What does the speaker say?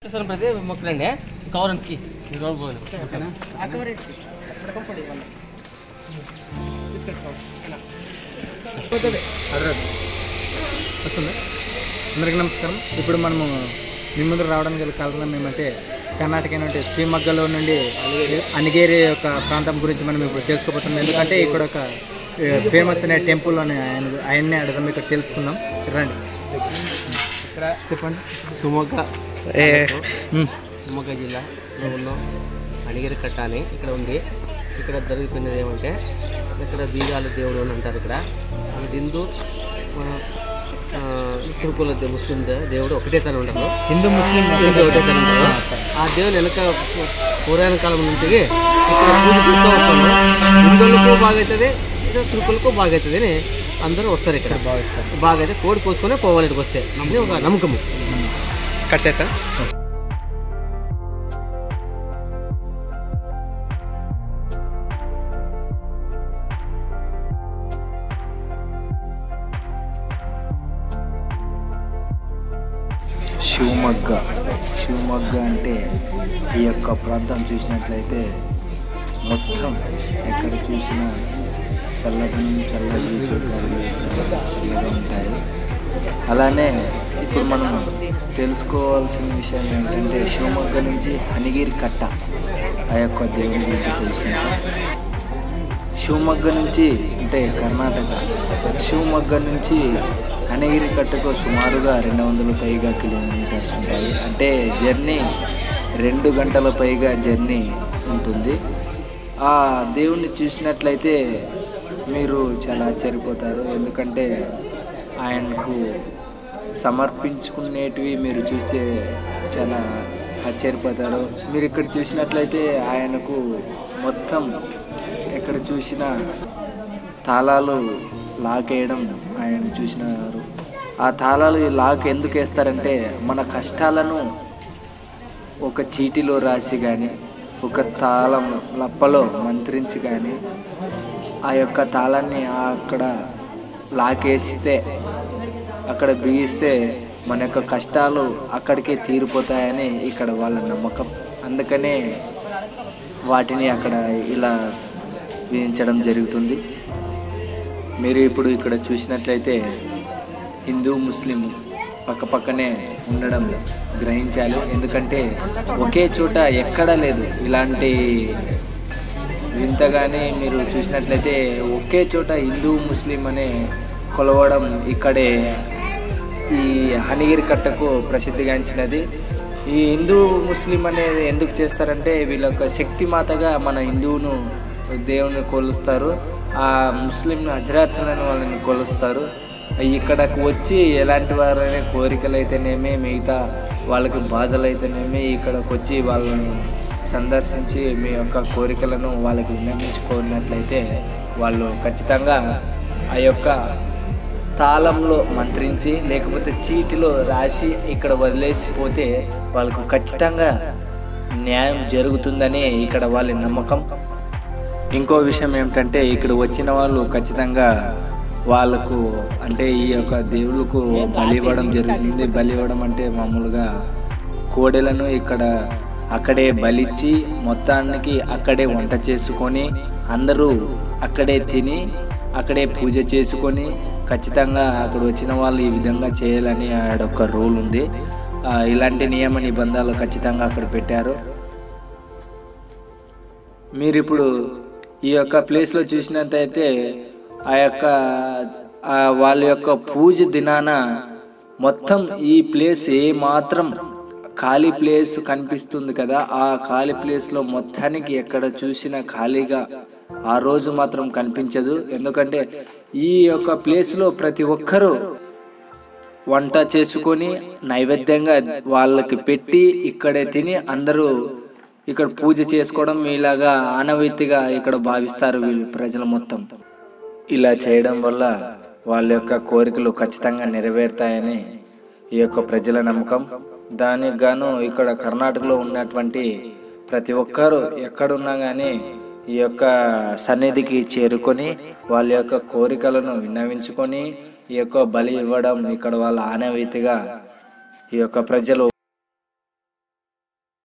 ಸ್ವಲ್ಪ ಪ್ರತಿ ಮಕ್ಕಳಂಡೆ ಕವರಂತ್ಕಿ ನೋಡ್ಬೋದು వస్తుంది అందరికీ నమస్కారం ఇప్పుడు మనము మీ ముందు రావడానికి గల కారణం ఏమంటే కర్ణాటక అయినటువంటి శ్రీమగ్గలో నుండి అనిగేరి యొక్క ప్రాంతం గురించి మనం ఇప్పుడు తెలుసుకోబోతున్నాం ఎందుకంటే ఇక్కడ ఒక ఫేమస్ అనే టెంపుల్ అని ఆయన ఆయన్నే అడగడం ఇక్కడ తెలుసుకుందాం రండి ఇక్కడ చెప్పండి ಶಿವಮೊಗ್ಗ ఉమ్. ಶಿವಮೊಗ್ಗ జిల్లాలో ఉన్నాం అణిగిరి కట్ట అని ఇక్కడ ఉంది ఇక్కడ జరుగుతున్నది ఏమంటే ఇక్కడ బీగాల దేవుడు అని అంటారు ఇక్కడ మనకి హిందూ మన ఆ, తుర్కుల దే- ముస్లిం దే- దేవుడు ఒకటే తన ఉండరు హిందూ ముస్లిం హిందూ ఒకటే తన ఉండరు ఆ దేవుని వెనక పురాణ కాలం నుంచి ఇక్కడ పూజ చేస్తూ వస్తాము హిందువులకు బాగవుతుంది ఇక్కడ తుర్కులకు బాగవుతుంది అని అందరూ వస్తారు ఇక్కడ బాగా అయితే కోడి కోసుకొని పోవాలి ఇక్కడికి వస్తే అని ఒక నమ్మకము కట్సేట శివమొగ్గ శివమొగ్గ అంటే ఈ యొక్క ప్రాంతం చూసినట్లయితే మొత్తం ఎక్కడ చూసినా చల్లదనం చల్లగా చెట్లు చాలా చల్లగా ఉంటాయి అలానే ఇప్పుడు మనం తెలుసుకోవాల్సిన విషయం ఏంటంటే శివమొగ్గ నుంచి అనిగిరి కట్ట ఆ యొక్క దేవుని గురించి తెలుసుకుంటాం శివమొగ్గ నుంచి అంటే కర్ణాటక శివమొగ్గ నుంచి అనగిరి కట్టకు సుమారుగా రెండు వందల పైగా కిలోమీటర్స్ ఉంటాయి అంటే జర్నీ రెండు గంటల పైగా జర్నీ ఉంటుంది ఆ దేవుణ్ణి చూసినట్లయితే మీరు చాలా ఆశ్చర్యపోతారు ఎందుకంటే ఆయనకు సమర్పించుకునేటివి మీరు చూస్తే చాలా ఆశ్చర్యపోతారు మీరు ఇక్కడ చూసినట్లయితే ఆయనకు మొత్తం ఎక్కడ చూసినా తాళాలు లాక్ వేయడం ఆయన చూసినారు ఆ తాళాలు లాక్ ఎందుకు వేస్తారంటే మన కష్టాలను ఒక చీటిలో రాసి కానీ ఒక తాళం లప్పలో మంత్రించి కానీ ఆ యొక్క తాళాన్ని అక్కడ లాకేస్తే అక్కడ బిగిస్తే మన యొక్క కష్టాలు అక్కడికే తీరిపోతాయని ఇక్కడ వాళ్ళ నమ్మకం అందుకనే వాటిని అక్కడ ఇలా విధించడం జరుగుతుంది మీరు ఇప్పుడు ఇక్కడ చూసినట్లయితే హిందూ ముస్లిం పక్క పక్కనే ఉండడం గ్రహించాలి ఎందుకంటే ఒకే చోట ఎక్కడా లేదు ఇలాంటి వింతగానే మీరు చూసినట్లయితే ఒకే చోట హిందూ ముస్లిం అనే కొలవడం ఇక్కడే ఈ హనిగిరి కట్టకు ప్రసిద్ధిగాంచినది ఈ హిందూ ముస్లిం అనేది ఎందుకు చేస్తారంటే వీళ్ళ యొక్క శక్తి మాతగా మన హిందువును దేవుని కొలుస్తారు ఆ ముస్లిం హజరాత్లను వాళ్ళని కొలుస్తారు ఇక్కడకు వచ్చి ఎలాంటి వారైనా కోరికలు అయితేనేమి మిగతా వాళ్ళకి బాధలు అయితేనేమి ఇక్కడికి వచ్చి వాళ్ళని సందర్శించి మీ యొక్క కోరికలను వాళ్ళకి విన్నవించుకున్నట్లయితే వాళ్ళు ఖచ్చితంగా ఆ యొక్క తాళంలో మంత్రించి లేకపోతే చీటిలో రాసి ఇక్కడ వదిలేసిపోతే వాళ్ళకు ఖచ్చితంగా న్యాయం జరుగుతుందని ఇక్కడ వాళ్ళ నమ్మకం ఇంకో విషయం ఏమిటంటే ఇక్కడ వచ్చిన వాళ్ళు ఖచ్చితంగా వాళ్ళకు అంటే ఈ యొక్క దేవుళ్ళకు బలి ఇవ్వడం జరుగుతుంది బలి ఇవ్వడం అంటే మామూలుగా కోడెలను ఇక్కడ అక్కడే బలిచ్చి మొత్తానికి అక్కడే వంట చేసుకొని అందరూ అక్కడే తిని అక్కడే పూజ చేసుకొని ఖచ్చితంగా అక్కడ వచ్చిన వాళ్ళు ఈ విధంగా చేయాలని ఆడొక రూల్ ఉంది ఆ, ఇలాంటి నియమ నిబంధనలు ఖచ్చితంగా అక్కడ పెట్టారు మీరు ఇప్పుడు ఈ యొక్క ప్లేస్లో చూసినట్టయితే ఆ యొక్క ఆ వాళ్ళ యొక్క పూజ దినాన మొత్తం ఈ ప్లేస్ ఏ మాత్రం ఖాళీ ప్లేస్ కనిపిస్తుంది కదా ఆ ఖాళీ ప్లేస్లో మొత్తానికి ఎక్కడ చూసినా ఖాళీగా ఆ రోజు మాత్రం కనిపించదు ఎందుకంటే ఈ యొక్క ప్లేస్లో ప్రతి ఒక్కరూ వంట చేసుకొని నైవేద్యంగా వాళ్ళకి పెట్టి ఇక్కడే తిని అందరూ ఇక్కడ పూజ చేసుకోవడం ఇలాగా ఆనవాయితీగా ఇక్కడ భావిస్తారు వీళ్ళు ప్రజలు మొత్తం ఇలా చేయడం వల్ల వాళ్ళ యొక్క కోరికలు ఖచ్చితంగా నెరవేరుతాయని ఈ యొక్క ప్రజల నమ్మకం దానికి గాను ఇక్కడ కర్ణాటకలో ఉన్నటువంటి ప్రతి ఒక్కరు ఎక్కడున్నా కానీ ఈ యొక్క సన్నిధికి చేరుకొని వాళ్ళ యొక్క కోరికలను విన్నవించుకొని ఈ యొక్క బలి ఇవ్వడం ఇక్కడ వాళ్ళ ఆనవాయితీగా ఈ యొక్క ప్రజలు